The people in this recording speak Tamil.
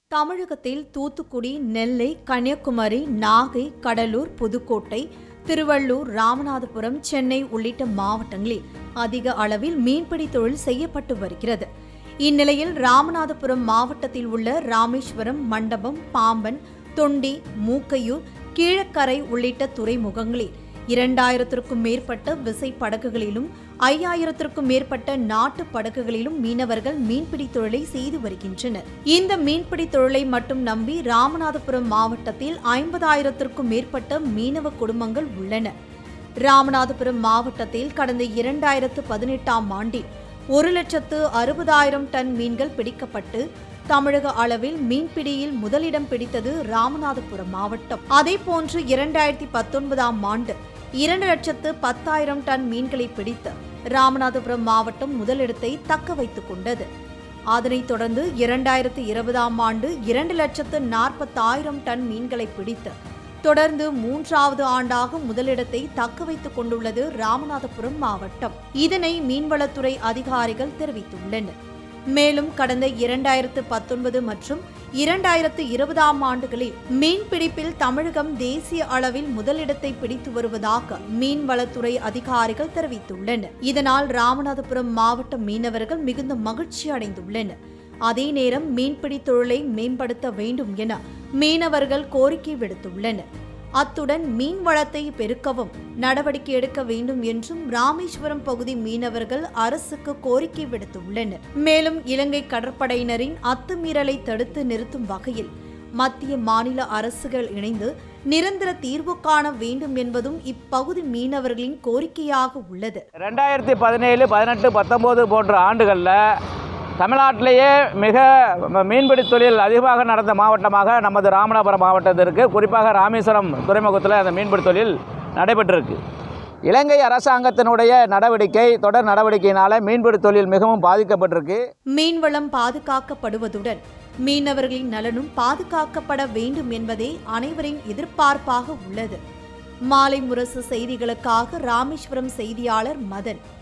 தமிழகத்தில் தூத்துக்குடி நெல்லை கன்னியாகுமரி நாகை கடலூர் புதுக்கோட்டை திருவள்ளூர் ராமநாதபுரம் சென்னை உள்ளிட்ட மாவட்டங்களில் அதிக அளவில் மீன்பிடி தொழில் செய்யப்பட்டு வருகிறது இந்நிலையில் ராமநாதபுரம் மாவட்டத்தில் உள்ள ராமேஸ்வரம் மண்டபம் பாம்பன் தொண்டி மூக்கையூர் கீழக்கரை உள்ளிட்ட துறைமுகங்களில் இரண்டாயிரத்திற்கும் மேற்பட்ட விசை படகுகளிலும் ஐயாயிரத்திற்கும் மேற்பட்ட நாட்டு படகுகளிலும் மீனவர்கள் மீன்பிடி தொழிலை செய்து வருகின்றனர் இந்த மீன்பிடி தொழிலை மட்டும் நம்பி ராமநாதபுரம் மாவட்டத்தில் ஐம்பதாயிரத்திற்கும் மேற்பட்ட மீனவ குடும்பங்கள் உள்ளன ராமநாதபுரம் மாவட்டத்தில் கடந்த இரண்டாயிரத்து பதினெட்டாம் ஆண்டில் ஒரு லட்சத்து அறுபதாயிரம் டன் மீன்கள் பிடிக்கப்பட்டு தமிழக அளவில் மீன்பிடியில் முதலிடம் பிடித்தது ராமநாதபுரம் மாவட்டம் அதேபோன்று இரண்டாயிரத்தி பத்தொன்பதாம் ஆண்டு இரண்டு லட்சத்து பத்தாயிரம் டன் மீன்களை பிடித்து ராமநாதபுரம் மாவட்டம் முதலிடத்தை தக்க வைத்துக் கொண்டது அதனைத் தொடர்ந்து இரண்டாயிரத்து இருபதாம் ஆண்டு இரண்டு லட்சத்து நாற்பத்தாயிரம் டன் மீன்களை பிடித்து தொடர்ந்து மூன்றாவது ஆண்டாக முதலிடத்தை தக்க வைத்துக் கொண்டுள்ளது ராமநாதபுரம் மாவட்டம் இதனை மீன்வளத்துறை அதிகாரிகள் தெரிவித்துள்ளனர் மேலும் கடந்த இரண்டாயிரத்து பத்தொன்பது மற்றும் இரண்டாயிரத்து இருபதாம் ஆண்டுகளில் மீன்பிடிப்பில் தமிழகம் தேசிய அளவில் முதலிடத்தை பிடித்து வருவதாக மீன்வளத்துறை அதிகாரிகள் தெரிவித்துள்ளனர் இதனால் ராமநாதபுரம் மாவட்ட மீனவர்கள் மிகுந்த மகிழ்ச்சி அடைந்துள்ளனர் அதே நேரம் மீன்பிடி தொழிலை மேம்படுத்த வேண்டும் என மீனவர்கள் கோரிக்கை விடுத்துள்ளனர் அத்துடன் மீன் வளத்தை பெருக்கவும் நடவடிக்கை எடுக்க வேண்டும் என்றும் ராமேஸ்வரம் பகுதி மீனவர்கள் அரசுக்கு கோரிக்கை விடுத்துள்ளனர் மேலும் இலங்கை கடற்படையினரின் அத்துமீறலை தடுத்து நிறுத்தும் வகையில் மத்திய மாநில அரசுகள் இணைந்து நிரந்தர தீர்வு காண வேண்டும் என்பதும் இப்பகுதி மீனவர்களின் கோரிக்கையாக உள்ளது ரெண்டாயிரத்தி பதினேழு பதினெட்டு பத்தொம்போது போன்ற ஆண்டுகளில் தமிழ்நாட்டிலேயே மிக ம- மீன்பிடி தொழில் அதிகமாக நடந்த மாவட்டமாக நமது ராமநாதபுரம் மாவட்டத்தில் இருக்குது குறிப்பாக ராமேஸ்வரம் துறைமுகத்தில் அந்த மீன்பிடி தொழில் நடைபெற்றிருக்கு இலங்கை அரசாங்கத்தினுடைய நடவடிக்கை தொடர் நடவடிக்கையினால் மீன்பிடி தொழில் மிகவும் பாதிக்கப்பட்டிருக்கு மீன்வளம் பாதுகாக்கப்படுவதுடன் மீனவர்களின் நலனும் பாதுகாக்கப்பட வேண்டும் என்பதே அனைவரின் எதிர்பார்ப்பாக உள்ளது மாலை முரசு செய்திகளுக்காக ராமேஸ்வரம் செய்தியாளர் மதன்